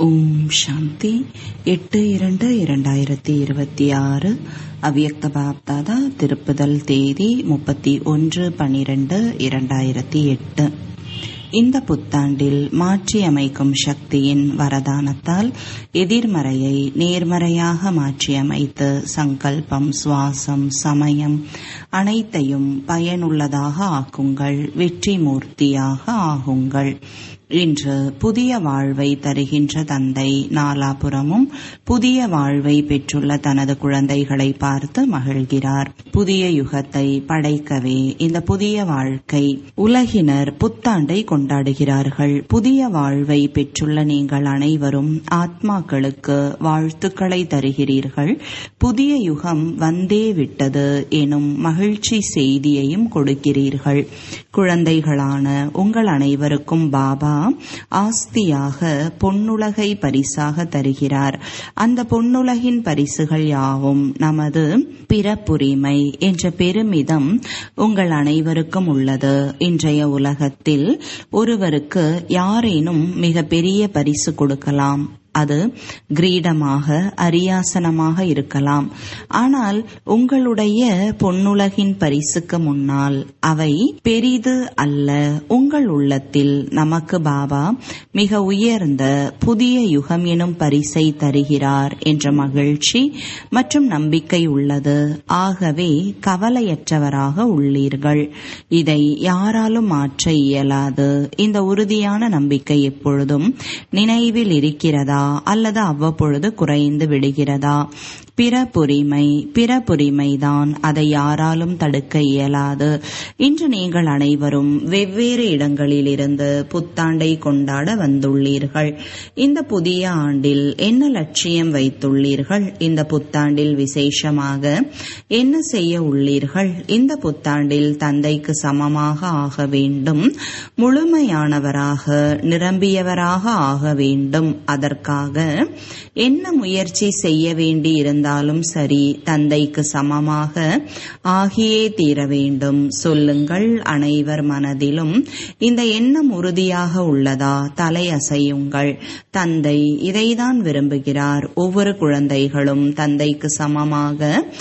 ஓம் சாந்தி எட்டு இரண்டு இரண்டாயிரத்தி இருபத்தி ஆறு அவ்யக்த பாப்தாதா திருப்புதல் தேதி முப்பத்தி ஒன்று பனிரெண்டு இரண்டாயிரத்தி எட்டு இந்த புத்தாண்டில் மாற்றியமைக்கும் சக்தியின் வரதானத்தால் எதிர்மறையை நேர்மறையாக மாற்றியமைத்து சங்கல்பம் சுவாசம் சமயம் அனைத்தையும் பயனுள்ளதாக ஆக்குங்கள் வெற்றி மூர்த்தியாக ஆகுங்கள் இன்று புதிய வாழ்வை தருகின்ற தந்தை நாலாபுறமும் புதிய வாழ்வை பெற்றுள்ள தனது குழந்தைகளை பார்த்து மகிழ்கிறார் புதிய யுகத்தை படைக்கவே இந்த புதிய வாழ்க்கை உலகினர் புத்தாண்டை கொண்டாடுகிறார்கள் புதிய வாழ்வை பெற்றுள்ள நீங்கள் அனைவரும் ஆத்மாக்களுக்கு வாழ்த்துக்களை தருகிறீர்கள் புதிய யுகம் வந்தே விட்டது எனும் மகிழ்ச்சி செய்தியையும் கொடுக்கிறீர்கள் குழந்தைகளான உங்கள் அனைவருக்கும் பாபா ஆஸ்தியாக பொன்னுலகை பரிசாக தருகிறார் அந்த பொன்னுலகின் பரிசுகள் யாவும் நமது பிறப்புரிமை என்ற பெருமிதம் உங்கள் அனைவருக்கும் உள்ளது இன்றைய உலகத்தில் ஒருவருக்கு யாரேனும் மிக பெரிய பரிசு கொடுக்கலாம் அது கிரீடமாக அரியாசனமாக இருக்கலாம் ஆனால் உங்களுடைய பொன்னுலகின் பரிசுக்கு முன்னால் அவை பெரிது அல்ல உங்கள் உள்ளத்தில் நமக்கு பாபா மிக உயர்ந்த புதிய யுகம் எனும் பரிசை தருகிறார் என்ற மகிழ்ச்சி மற்றும் நம்பிக்கை உள்ளது ஆகவே கவலையற்றவராக உள்ளீர்கள் இதை யாராலும் மாற்ற இயலாது இந்த உறுதியான நம்பிக்கை எப்பொழுதும் நினைவில் இருக்கிறதா அல்லது அவ்வப்பொழுது குறைந்து விடுகிறதா பிறப்புரிமை பிறப்புரிமைதான் அதை யாராலும் தடுக்க இயலாது இன்று நீங்கள் அனைவரும் வெவ்வேறு இடங்களிலிருந்து புத்தாண்டை கொண்டாட வந்துள்ளீர்கள் இந்த புதிய ஆண்டில் என்ன லட்சியம் வைத்துள்ளீர்கள் இந்த புத்தாண்டில் விசேஷமாக என்ன செய்ய உள்ளீர்கள் இந்த புத்தாண்டில் தந்தைக்கு சமமாக ஆக வேண்டும் முழுமையானவராக நிரம்பியவராக ஆக வேண்டும் அதற்காக என்ன முயற்சி செய்ய வேண்டி இருந்தாலும் சரி தந்தைக்கு சமமாக ஆகியே தீர வேண்டும் சொல்லுங்கள் அனைவர் மனதிலும் இந்த எண்ணம் உறுதியாக உள்ளதா தலை அசையுங்கள் தந்தை இதைதான் விரும்புகிறார் ஒவ்வொரு குழந்தைகளும் தந்தைக்கு சமமாக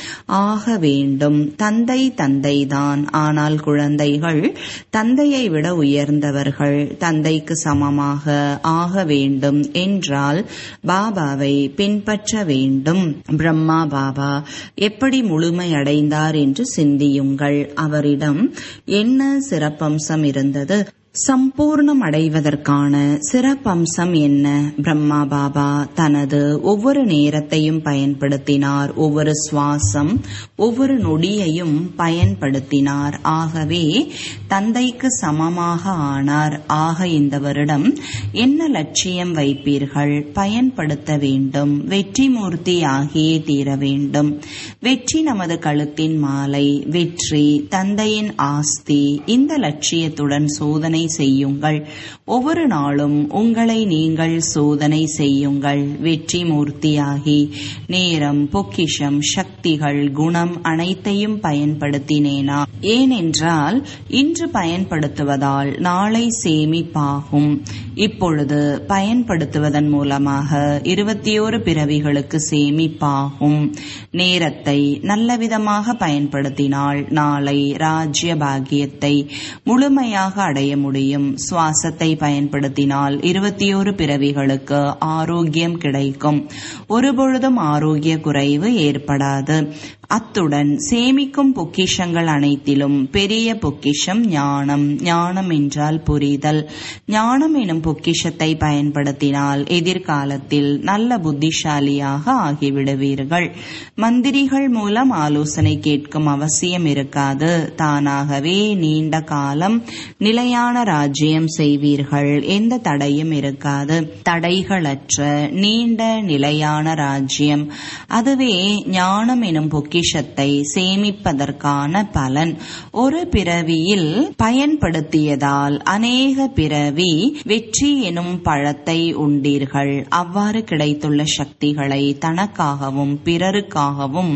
ஆக வேண்டும் தந்தை தந்தைதான் ஆனால் குழந்தைகள் தந்தையை விட உயர்ந்தவர்கள் தந்தைக்கு சமமாக ஆக வேண்டும் என்றால் பாபாவை பின்பற்ற வேண்டும் பிரம்மா பாபா எப்படி முழுமையடைந்தார் என்று சிந்தியுங்கள் அவரிடம் என்ன சிறப்பம்சம் இருந்தது சம்பூர்ணம் அடைவதற்கான சிறப்பம்சம் என்ன பிரம்மா பாபா தனது ஒவ்வொரு நேரத்தையும் பயன்படுத்தினார் ஒவ்வொரு சுவாசம் ஒவ்வொரு நொடியையும் பயன்படுத்தினார் ஆகவே தந்தைக்கு சமமாக ஆனார் ஆக இந்த வருடம் என்ன லட்சியம் வைப்பீர்கள் பயன்படுத்த வேண்டும் வெற்றி மூர்த்தி ஆகியே தீர வேண்டும் வெற்றி நமது கழுத்தின் மாலை வெற்றி தந்தையின் ஆஸ்தி இந்த லட்சியத்துடன் சோதனை சோதனை செய்யுங்கள் ஒவ்வொரு நாளும் உங்களை நீங்கள் சோதனை செய்யுங்கள் வெற்றி மூர்த்தியாகி நேரம் பொக்கிஷம் சக்திகள் குணம் அனைத்தையும் பயன்படுத்தினேனா ஏனென்றால் இன்று பயன்படுத்துவதால் நாளை சேமிப்பாகும் இப்பொழுது பயன்படுத்துவதன் மூலமாக இருபத்தி ஓரு பிறவிகளுக்கு சேமிப்பாகும் நேரத்தை நல்லவிதமாக பயன்படுத்தினால் நாளை ராஜ்ய பாகியத்தை முழுமையாக அடைய முடியும் சுவாசத்தை பயன்படுத்தினால் இருபத்தி ஓரு பிறவிகளுக்கு ஆரோக்கியம் கிடைக்கும் ஒருபொழுதும் ஆரோக்கிய குறைவு ஏற்படாது அத்துடன் சேமிக்கும் பொக்கிஷங்கள் அனைத்திலும் பெரிய பொக்கிஷம் ஞானம் ஞானம் என்றால் புரிதல் ஞானம் எனும் பொக்கிஷத்தை பயன்படுத்தினால் எதிர்காலத்தில் நல்ல புத்திசாலியாக ஆகிவிடுவீர்கள் மந்திரிகள் மூலம் ஆலோசனை கேட்கும் அவசியம் இருக்காது தானாகவே நீண்ட காலம் நிலையான ராஜ்யம் செய்வீர்கள் எந்த தடையும் இருக்காது தடைகளற்ற நீண்ட நிலையான ராஜ்யம் அதுவே ஞானம் எனும் பொக்கிஷம் பொக்கிஷத்தை சேமிப்பதற்கான பலன் ஒரு பிறவியில் பயன்படுத்தியதால் அநேக பிறவி வெற்றி எனும் பழத்தை உண்டீர்கள் அவ்வாறு கிடைத்துள்ள சக்திகளை தனக்காகவும் பிறருக்காகவும்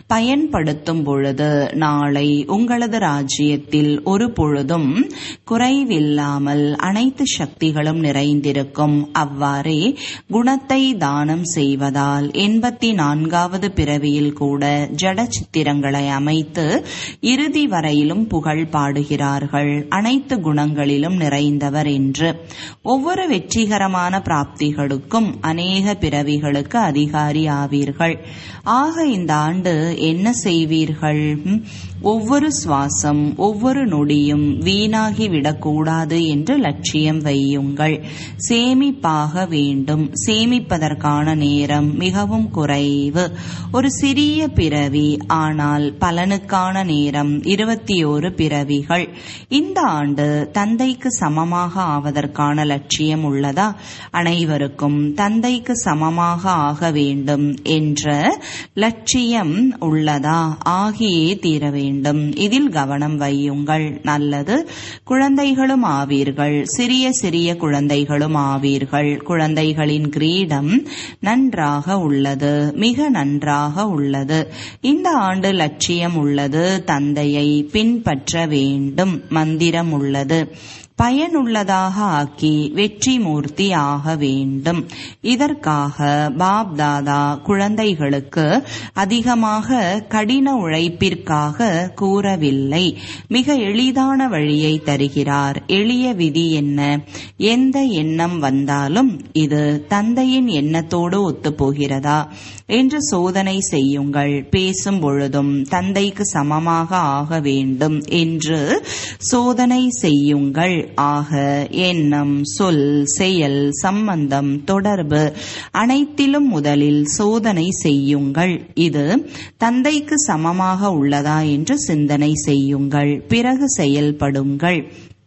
பயன்படுத்தும் பொழுது நாளை உங்களது ராஜ்யத்தில் ஒரு பொழுதும் குறை குறைவில்லாமல் அனைத்து சக்திகளும் நிறைந்திருக்கும் அவ்வாறே குணத்தை தானம் செய்வதால் எண்பத்தி நான்காவது பிறவியில் கூட ஜட சித்திரங்களை அமைத்து இறுதி வரையிலும் புகழ் பாடுகிறார்கள் அனைத்து குணங்களிலும் நிறைந்தவர் என்று ஒவ்வொரு வெற்றிகரமான பிராப்திகளுக்கும் அநேக பிறவிகளுக்கு அதிகாரி ஆவீர்கள் ஆக இந்த ஆண்டு என்ன செய்வீர்கள் ஒவ்வொரு சுவாசம் ஒவ்வொரு நொடியும் வீணாகி விடக்கூடாது என்று லட்சியம் வையுங்கள் சேமிப்பாக வேண்டும் சேமிப்பதற்கான நேரம் மிகவும் குறைவு ஒரு சிறிய பிறவி ஆனால் பலனுக்கான நேரம் இருபத்தி ஓரு பிறவிகள் இந்த ஆண்டு தந்தைக்கு சமமாக ஆவதற்கான லட்சியம் உள்ளதா அனைவருக்கும் தந்தைக்கு சமமாக ஆக வேண்டும் என்ற லட்சியம் உள்ளதா ஆகியே தீர வேண்டும் இதில் கவனம் வையுங்கள் நல்லது குழந்தைகளும் ஆவீர்கள் சிறிய சிறிய குழந்தைகளும் ஆவீர்கள் குழந்தைகளின் கிரீடம் நன்றாக உள்ளது மிக நன்றாக உள்ளது இந்த ஆண்டு லட்சியம் உள்ளது தந்தையை பின்பற்ற வேண்டும் மந்திரம் உள்ளது பயனுள்ளதாக ஆக்கி வெற்றி மூர்த்தி ஆக வேண்டும் இதற்காக பாப் தாதா குழந்தைகளுக்கு அதிகமாக கடின உழைப்பிற்காக கூறவில்லை மிக எளிதான வழியை தருகிறார் எளிய விதி என்ன எந்த எண்ணம் வந்தாலும் இது தந்தையின் எண்ணத்தோடு ஒத்துப்போகிறதா என்று சோதனை செய்யுங்கள் பேசும் பொழுதும் தந்தைக்கு சமமாக ஆக வேண்டும் என்று சோதனை செய்யுங்கள் ஆக எண்ணம் சொல் செயல் சம்பந்தம் தொடர்பு அனைத்திலும் முதலில் சோதனை செய்யுங்கள் இது தந்தைக்கு சமமாக உள்ளதா என்று சிந்தனை செய்யுங்கள் பிறகு செயல்படுங்கள்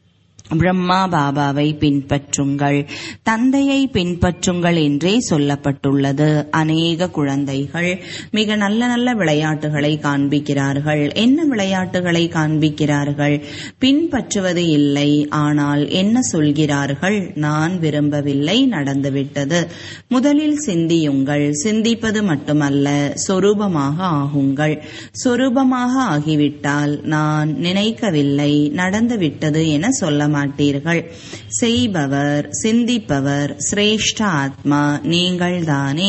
பிரம்மா பாபாவை பின்பற்றுங்கள் தந்தையை பின்பற்றுங்கள் என்றே சொல்லப்பட்டுள்ளது அநேக குழந்தைகள் மிக நல்ல நல்ல விளையாட்டுகளை காண்பிக்கிறார்கள் என்ன விளையாட்டுகளை காண்பிக்கிறார்கள் பின்பற்றுவது இல்லை ஆனால் என்ன சொல்கிறார்கள் நான் விரும்பவில்லை நடந்துவிட்டது முதலில் சிந்தியுங்கள் சிந்திப்பது மட்டுமல்ல சொரூபமாக ஆகுங்கள் சொரூபமாக ஆகிவிட்டால் நான் நினைக்கவில்லை நடந்துவிட்டது என சொல்ல மாட்டீர்கள் செய்பவர் சிந்திப்பவர் சிரேஷ்ட ஆத்மா நீங்கள்தானே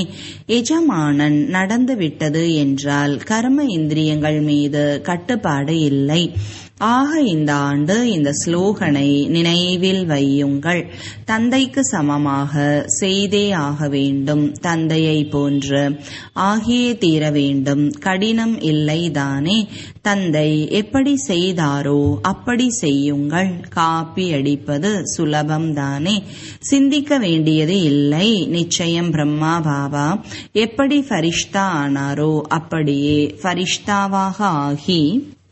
எஜமானன் நடந்துவிட்டது என்றால் கர்ம இந்திரியங்கள் மீது கட்டுப்பாடு இல்லை ஆக இந்த ஆண்டு இந்த ஸ்லோகனை நினைவில் வையுங்கள் தந்தைக்கு சமமாக செய்தே ஆக வேண்டும் தந்தையை போன்று ஆகியே தீர வேண்டும் கடினம் இல்லைதானே தந்தை எப்படி செய்தாரோ அப்படி செய்யுங்கள் காப்பி அடிப்பது சுலபம்தானே சிந்திக்க வேண்டியது இல்லை நிச்சயம் பிரம்மா பாபா எப்படி ஃபரிஷ்தா ஆனாரோ அப்படியே ஃபரிஷ்தாவாக ஆகி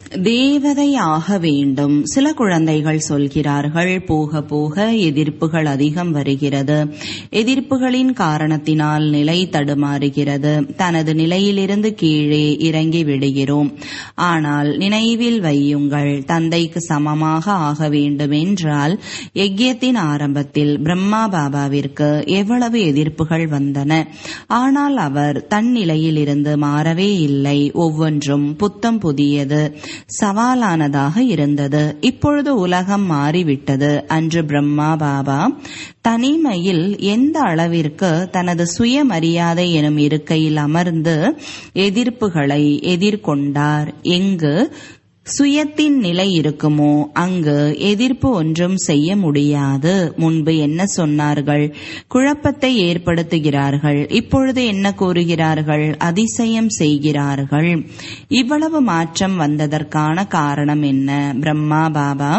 தேவதை ஆக வேண்டும் சில குழந்தைகள் சொல்கிறார்கள் போக போக எதிர்ப்புகள் அதிகம் வருகிறது எதிர்ப்புகளின் காரணத்தினால் நிலை தடுமாறுகிறது தனது நிலையிலிருந்து கீழே இறங்கி விடுகிறோம் ஆனால் நினைவில் வையுங்கள் தந்தைக்கு சமமாக ஆக வேண்டும் என்றால் யஜ்யத்தின் ஆரம்பத்தில் பிரம்மா பாபாவிற்கு எவ்வளவு எதிர்ப்புகள் வந்தன ஆனால் அவர் தன் நிலையிலிருந்து மாறவே இல்லை ஒவ்வொன்றும் புத்தம் புதியது சவாலானதாக இருந்தது இப்பொழுது உலகம் மாறிவிட்டது அன்று பிரம்மா பாபா தனிமையில் எந்த அளவிற்கு தனது சுயமரியாதை எனும் இருக்கையில் அமர்ந்து எதிர்ப்புகளை எதிர்கொண்டார் எங்கு சுயத்தின் நிலை இருக்குமோ அங்கு எதிர்ப்பு ஒன்றும் செய்ய முடியாது முன்பு என்ன சொன்னார்கள் குழப்பத்தை ஏற்படுத்துகிறார்கள் இப்பொழுது என்ன கூறுகிறார்கள் அதிசயம் செய்கிறார்கள் இவ்வளவு மாற்றம் வந்ததற்கான காரணம் என்ன பிரம்மா பாபா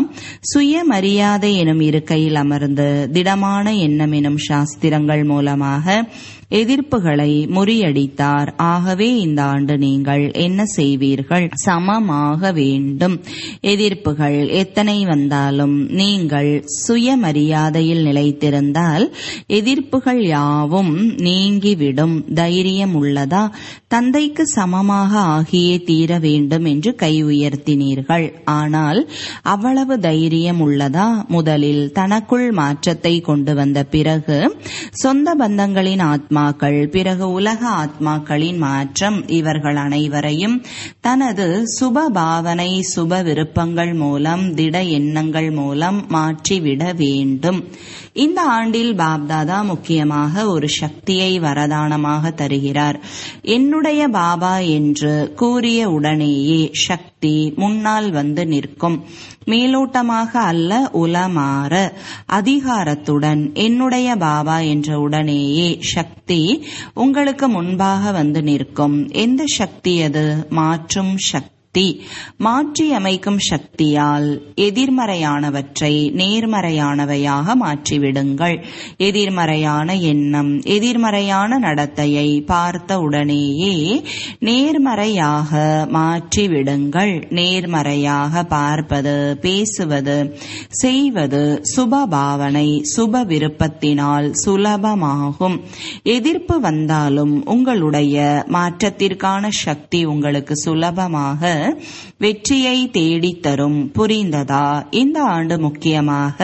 சுயமரியாதை எனும் இருக்கையில் அமர்ந்து திடமான எண்ணம் எனும் சாஸ்திரங்கள் மூலமாக எதிர்ப்புகளை முறியடித்தார் ஆகவே இந்த ஆண்டு நீங்கள் என்ன செய்வீர்கள் சமமாக வேண்டும் எதிர்ப்புகள் எத்தனை வந்தாலும் நீங்கள் சுயமரியாதையில் நிலைத்திருந்தால் எதிர்ப்புகள் யாவும் நீங்கிவிடும் தைரியம் உள்ளதா தந்தைக்கு சமமாக ஆகியே தீர வேண்டும் என்று கை உயர்த்தினீர்கள் ஆனால் அவ்வளவு தைரியம் உள்ளதா முதலில் தனக்குள் மாற்றத்தை கொண்டு வந்த பிறகு சொந்த பந்தங்களின் ஆத்மா ஆத்மாக்கள் பிறகு உலக ஆத்மாக்களின் மாற்றம் இவர்கள் அனைவரையும் தனது சுப பாவனை பாவனை சுப விருப்பங்கள் மூலம் திட எண்ணங்கள் மூலம் மாற்றிவிட வேண்டும் இந்த ஆண்டில் பாப்தாதா முக்கியமாக ஒரு சக்தியை வரதானமாக தருகிறார் என்னுடைய பாபா என்று கூறிய உடனேயே சக்தி முன்னால் வந்து நிற்கும் மேலோட்டமாக அல்ல உலமாற அதிகாரத்துடன் என்னுடைய பாபா என்ற உடனேயே சக்தி உங்களுக்கு முன்பாக வந்து நிற்கும் எந்த சக்தி அது மாற்றும் சக்தி சக்தி மாற்றி அமைக்கும் சக்தியால் எதிர்மறையானவற்றை நேர்மறையானவையாக மாற்றிவிடுங்கள் எதிர்மறையான எண்ணம் எதிர்மறையான நடத்தையை பார்த்த உடனேயே நேர்மறையாக மாற்றிவிடுங்கள் நேர்மறையாக பார்ப்பது பேசுவது செய்வது சுப பாவனை சுப விருப்பத்தினால் சுலபமாகும் எதிர்ப்பு வந்தாலும் உங்களுடைய மாற்றத்திற்கான சக்தி உங்களுக்கு சுலபமாக வெற்றியை தேடித்தரும் புரிந்ததா இந்த ஆண்டு முக்கியமாக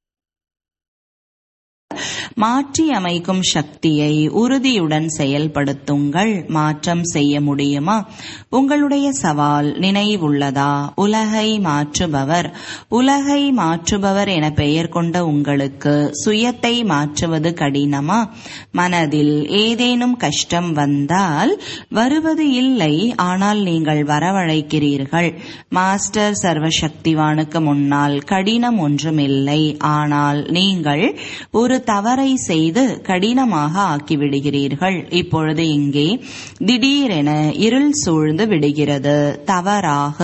மாற்றி அமைக்கும் சக்தியை உறுதியுடன் செயல்படுத்துங்கள் மாற்றம் செய்ய முடியுமா உங்களுடைய சவால் நினைவுள்ளதா உலகை மாற்றுபவர் உலகை மாற்றுபவர் என பெயர் கொண்ட உங்களுக்கு சுயத்தை மாற்றுவது கடினமா மனதில் ஏதேனும் கஷ்டம் வந்தால் வருவது இல்லை ஆனால் நீங்கள் வரவழைக்கிறீர்கள் மாஸ்டர் சர்வசக்திவானுக்கு முன்னால் கடினம் ஒன்றுமில்லை ஆனால் நீங்கள் ஒரு தவறை செய்து கடினமாக ஆக்கிவிடுகிறீர்கள் இப்பொழுது இங்கே திடீரென இருள் சூழ்ந்து விடுகிறது தவறாக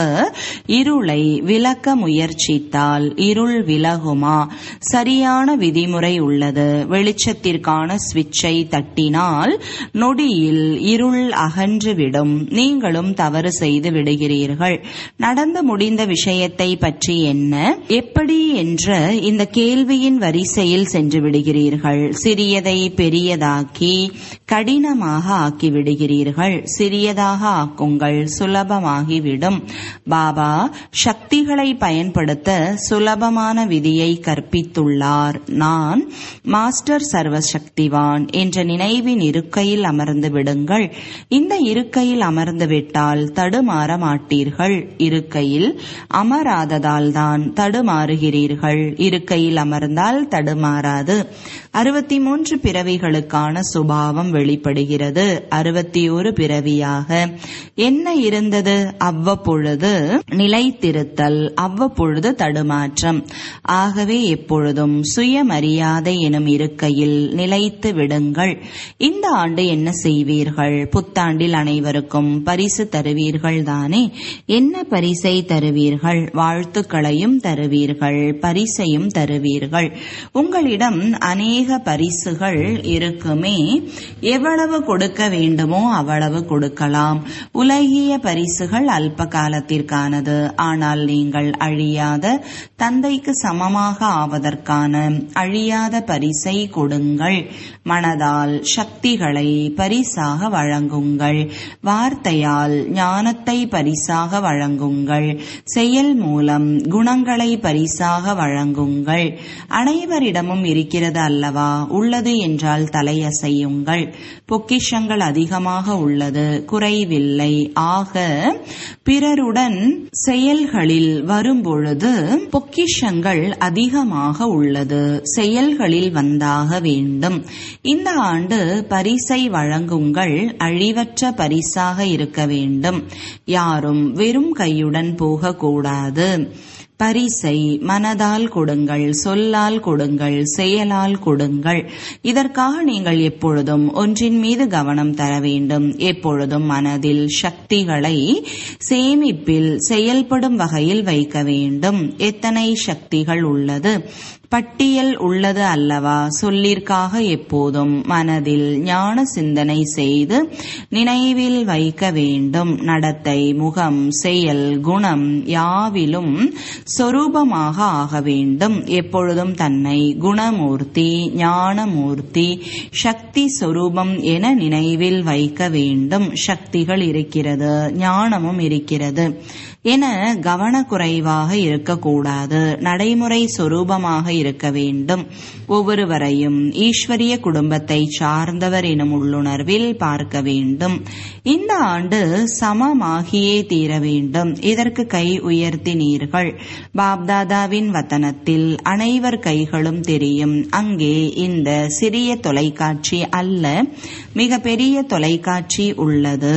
இருளை விளக்க முயற்சித்தால் இருள் விலகுமா சரியான விதிமுறை உள்ளது வெளிச்சத்திற்கான சுவிட்சை தட்டினால் நொடியில் இருள் அகன்றுவிடும் நீங்களும் தவறு செய்து விடுகிறீர்கள் நடந்து முடிந்த விஷயத்தை பற்றி என்ன எப்படி என்ற இந்த கேள்வியின் வரிசையில் சென்று விடுகிறீர்கள் சிறியதை பெரியதாக்கி கடினமாக ஆக்கிவிடுகிறீர்கள் சிறியதாக ஆக்குங்கள் சுலபமாகிவிடும் பாபா சக்திகளை பயன்படுத்த சுலபமான விதியை கற்பித்துள்ளார் நான் மாஸ்டர் சர்வசக்திவான் என்ற நினைவின் இருக்கையில் அமர்ந்து விடுங்கள் இந்த இருக்கையில் அமர்ந்து விட்டால் தடுமாற மாட்டீர்கள் இருக்கையில் அமராததால் தான் தடுமாறுகிறீர்கள் இருக்கையில் அமர்ந்தால் தடுமாறாது அறுபத்தி மூன்று பிறவிகளுக்கான சுபாவம் வெளிப்படுகிறது அறுபத்தி ஒரு பிறவியாக என்ன இருந்தது அவ்வப்பொழுது நிலைத்திருத்தல் அவ்வப்பொழுது தடுமாற்றம் ஆகவே எப்பொழுதும் சுயமரியாதை எனும் இருக்கையில் நிலைத்து விடுங்கள் இந்த ஆண்டு என்ன செய்வீர்கள் புத்தாண்டில் அனைவருக்கும் பரிசு தருவீர்கள் தானே என்ன பரிசை தருவீர்கள் வாழ்த்துக்களையும் தருவீர்கள் பரிசையும் தருவீர்கள் உங்களிடம் அநேக பரிசுகள் இருக்குமே எவ்வளவு கொடுக்க வேண்டுமோ அவ்வளவு கொடுக்கலாம் உலகிய பரிசுகள் அல்ப காலத்திற்கானது ஆனால் நீங்கள் அழியாத தந்தைக்கு சமமாக ஆவதற்கான அழியாத பரிசை கொடுங்கள் மனதால் சக்திகளை பரிசாக வழங்குங்கள் வார்த்தையால் ஞானத்தை பரிசாக வழங்குங்கள் செயல் மூலம் குணங்களை பரிசாக வழங்குங்கள் அனைவரிடமும் இருக்கிறது அல்லவா உள்ளது என்றால் தலையசையுங்கள் பொக்கிஷங்கள் அதிகமாக உள்ளது குறைவில்லை ஆக பிறருடன் செயல்களில் வரும்பொழுது பொக்கிஷங்கள் அதிகமாக உள்ளது செயல்களில் வந்தாக வேண்டும் இந்த ஆண்டு பரிசை வழங்குங்கள் அழிவற்ற பரிசாக இருக்க வேண்டும் யாரும் வெறும் கையுடன் போகக்கூடாது பரிசை மனதால் கொடுங்கள் சொல்லால் கொடுங்கள் செயலால் கொடுங்கள் இதற்காக நீங்கள் எப்பொழுதும் ஒன்றின் மீது கவனம் தர வேண்டும் எப்பொழுதும் மனதில் சக்திகளை சேமிப்பில் செயல்படும் வகையில் வைக்க வேண்டும் எத்தனை சக்திகள் உள்ளது பட்டியல் உள்ளது அல்லவா சொல்லிற்காக எப்போதும் மனதில் ஞான சிந்தனை செய்து நினைவில் வைக்க வேண்டும் நடத்தை முகம் செயல் குணம் யாவிலும் சொரூபமாக ஆக வேண்டும் எப்பொழுதும் தன்னை குணமூர்த்தி ஞானமூர்த்தி சக்தி சொரூபம் என நினைவில் வைக்க வேண்டும் சக்திகள் இருக்கிறது ஞானமும் இருக்கிறது என கவனக்குறைவாக இருக்கக்கூடாது நடைமுறை சொரூபமாக இருக்க வேண்டும் ஒவ்வொருவரையும் ஈஸ்வரிய குடும்பத்தை சார்ந்தவர் எனும் உள்ளுணர்வில் பார்க்க வேண்டும் இந்த ஆண்டு சமமாகியே தீர வேண்டும் இதற்கு கை உயர்த்தினீர்கள் பாப்தாதாவின் வத்தனத்தில் அனைவர் கைகளும் தெரியும் அங்கே இந்த சிறிய தொலைக்காட்சி அல்ல மிக பெரிய தொலைக்காட்சி உள்ளது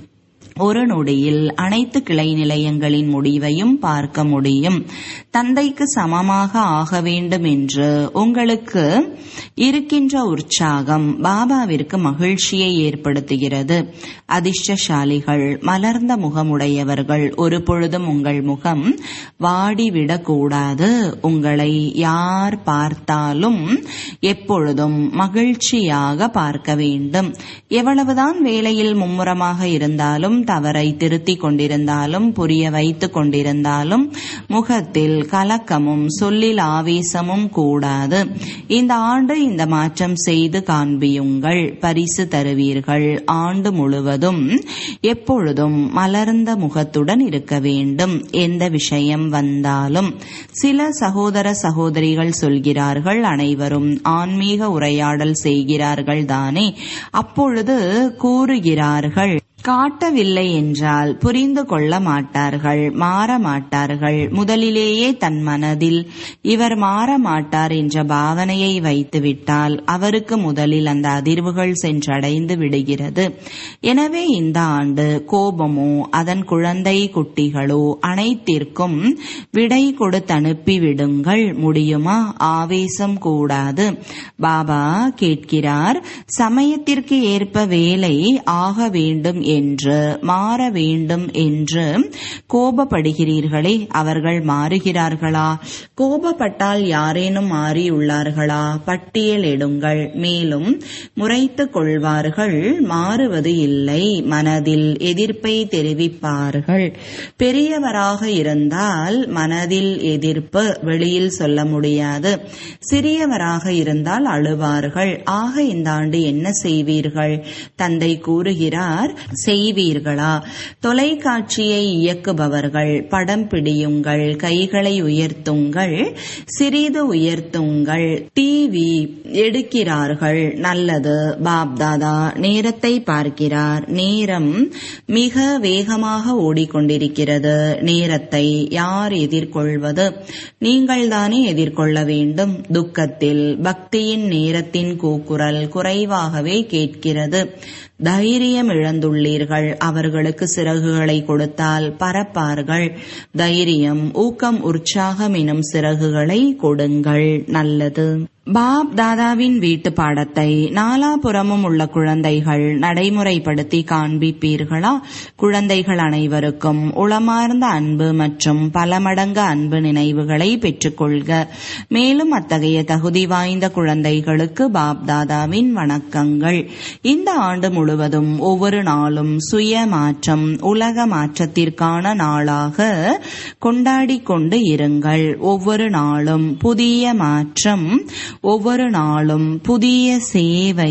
ஒரு நொடியில் அனைத்து கிளை நிலையங்களின் முடிவையும் பார்க்க முடியும் தந்தைக்கு சமமாக ஆக வேண்டும் என்று உங்களுக்கு இருக்கின்ற உற்சாகம் பாபாவிற்கு மகிழ்ச்சியை ஏற்படுத்துகிறது அதிர்ஷ்டசாலிகள் மலர்ந்த முகமுடையவர்கள் ஒரு பொழுதும் உங்கள் முகம் வாடிவிடக் கூடாது உங்களை யார் பார்த்தாலும் எப்பொழுதும் மகிழ்ச்சியாக பார்க்க வேண்டும் எவ்வளவுதான் வேலையில் மும்முரமாக இருந்தாலும் தவறை திருத்திக் கொண்டிருந்தாலும் புரிய வைத்துக் கொண்டிருந்தாலும் முகத்தில் கலக்கமும் சொல்லில் ஆவேசமும் கூடாது இந்த ஆண்டு இந்த மாற்றம் செய்து காண்பியுங்கள் பரிசு தருவீர்கள் ஆண்டு முழுவதும் எப்பொழுதும் மலர்ந்த முகத்துடன் இருக்க வேண்டும் எந்த விஷயம் வந்தாலும் சில சகோதர சகோதரிகள் சொல்கிறார்கள் அனைவரும் ஆன்மீக உரையாடல் செய்கிறார்கள் தானே அப்பொழுது கூறுகிறார்கள் காட்டவில்லை என்றால் புரிந்து கொள்ள மாட்டார்கள் மாற மாட்டார்கள் முதலிலேயே தன் மனதில் இவர் மாற மாட்டார் என்ற பாவனையை வைத்துவிட்டால் அவருக்கு முதலில் அந்த அதிர்வுகள் சென்றடைந்து விடுகிறது எனவே இந்த ஆண்டு கோபமோ அதன் குழந்தை குட்டிகளோ அனைத்திற்கும் விடை கொடுத்து அனுப்பிவிடுங்கள் முடியுமா ஆவேசம் கூடாது பாபா கேட்கிறார் சமயத்திற்கு ஏற்ப வேலை ஆக வேண்டும் என்று மாற வேண்டும் என்று கோபப்படுகிறீர்களே அவர்கள் மாறுகிறார்களா கோபப்பட்டால் யாரேனும் மாறியுள்ளார்களா பட்டியலிடுங்கள் மேலும் முறைத்து கொள்வார்கள் மாறுவது இல்லை மனதில் எதிர்ப்பை தெரிவிப்பார்கள் பெரியவராக இருந்தால் மனதில் எதிர்ப்பு வெளியில் சொல்ல முடியாது சிறியவராக இருந்தால் அழுவார்கள் ஆக இந்த ஆண்டு என்ன செய்வீர்கள் தந்தை கூறுகிறார் செய்வீர்களா தொலைக்காட்சியை இயக்குபவர்கள் படம் பிடியுங்கள் கைகளை உயர்த்துங்கள் சிறிது உயர்த்துங்கள் டிவி எடுக்கிறார்கள் நல்லது பாப்தாதா நேரத்தை பார்க்கிறார் நேரம் மிக வேகமாக ஓடிக்கொண்டிருக்கிறது நேரத்தை யார் எதிர்கொள்வது நீங்கள் தானே எதிர்கொள்ள வேண்டும் துக்கத்தில் பக்தியின் நேரத்தின் கூக்குரல் குறைவாகவே கேட்கிறது தைரியம் இழந்துள்ளீர்கள் அவர்களுக்கு சிறகுகளை கொடுத்தால் பறப்பார்கள் தைரியம் ஊக்கம் உற்சாகம் எனும் சிறகுகளை கொடுங்கள் நல்லது பாப் தாதாவின் வீட்டு பாடத்தை நாலாபுறமும் உள்ள குழந்தைகள் நடைமுறைப்படுத்தி காண்பிப்பீர்களா குழந்தைகள் அனைவருக்கும் உளமார்ந்த அன்பு மற்றும் பல மடங்கு அன்பு நினைவுகளை பெற்றுக்கொள்க மேலும் அத்தகைய தகுதி வாய்ந்த குழந்தைகளுக்கு பாப் தாதாவின் வணக்கங்கள் இந்த ஆண்டு முழுவதும் ஒவ்வொரு நாளும் சுய மாற்றம் உலக மாற்றத்திற்கான நாளாக கொண்டாடிக் கொண்டு இருங்கள் ஒவ்வொரு நாளும் புதிய மாற்றம் ஒவ்வொரு நாளும் புதிய சேவை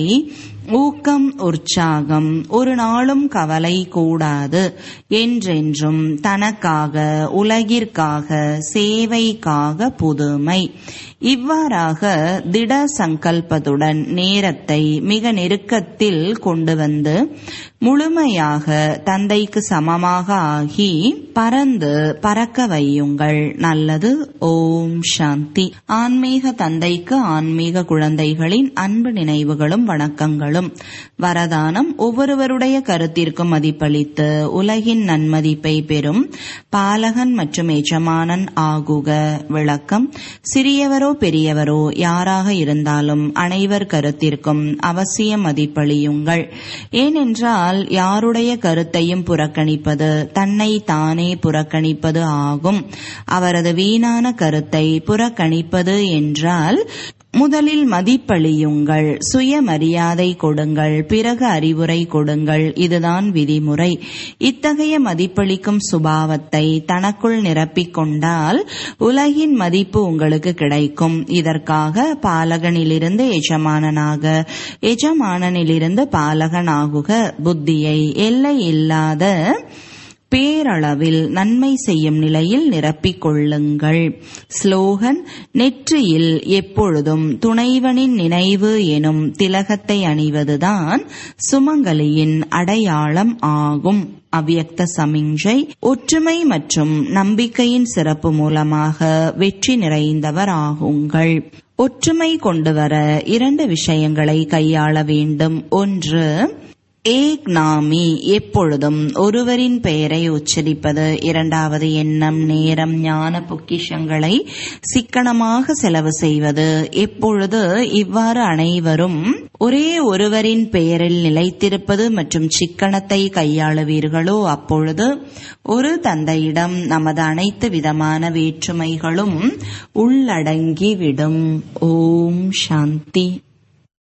ஊக்கம் உற்சாகம் ஒரு நாளும் கவலை கூடாது என்றென்றும் தனக்காக உலகிற்காக சேவைக்காக புதுமை இவ்வாறாக திட சங்கல்பத்துடன் நேரத்தை மிக நெருக்கத்தில் கொண்டு வந்து முழுமையாக தந்தைக்கு சமமாக ஆகி பறந்து பறக்க வையுங்கள் நல்லது ஓம் சாந்தி ஆன்மீக தந்தைக்கு ஆன்மீக குழந்தைகளின் அன்பு நினைவுகளும் வணக்கங்களும் வரதானம் ஒவ்வொருவருடைய கருத்திற்கும் மதிப்பளித்து உலகின் நன்மதிப்பை பெறும் பாலகன் மற்றும் எஜமானன் ஆகுக விளக்கம் சிறியவரோ பெரியவரோ யாராக இருந்தாலும் அனைவர் கருத்திற்கும் அவசியம் மதிப்பளியுங்கள் ஏனென்றால் யாருடைய கருத்தையும் புறக்கணிப்பது தன்னை தானே புறக்கணிப்பது ஆகும் அவரது வீணான கருத்தை புறக்கணிப்பது என்றால் முதலில் மதிப்பளியுங்கள் சுயமரியாதை கொடுங்கள் பிறகு அறிவுரை கொடுங்கள் இதுதான் விதிமுறை இத்தகைய மதிப்பளிக்கும் சுபாவத்தை தனக்குள் நிரப்பிக் கொண்டால் உலகின் மதிப்பு உங்களுக்கு கிடைக்கும் இதற்காக பாலகனிலிருந்து எஜமானனாக எஜமானனிலிருந்து பாலகனாகுக புத்தியை எல்லை இல்லாத பேரளவில் நன்மை செய்யும் நிலையில் நிரப்பிக் கொள்ளுங்கள் ஸ்லோகன் நெற்றியில் எப்பொழுதும் துணைவனின் நினைவு எனும் திலகத்தை அணிவதுதான் சுமங்கலியின் அடையாளம் ஆகும் அவ்யக்த சமிஞ்சை ஒற்றுமை மற்றும் நம்பிக்கையின் சிறப்பு மூலமாக வெற்றி நிறைந்தவர் ஆகுங்கள் ஒற்றுமை கொண்டு வர இரண்டு விஷயங்களை கையாள வேண்டும் ஒன்று ஏக் நாமி எப்பொழுதும் ஒருவரின் பெயரை உச்சரிப்பது இரண்டாவது எண்ணம் நேரம் ஞான பொக்கிஷங்களை சிக்கனமாக செலவு செய்வது எப்பொழுது இவ்வாறு அனைவரும் ஒரே ஒருவரின் பெயரில் நிலைத்திருப்பது மற்றும் சிக்கனத்தை கையாளுவீர்களோ அப்பொழுது ஒரு தந்தையிடம் நமது அனைத்து விதமான வேற்றுமைகளும் உள்ளடங்கிவிடும் ஓம் சாந்தி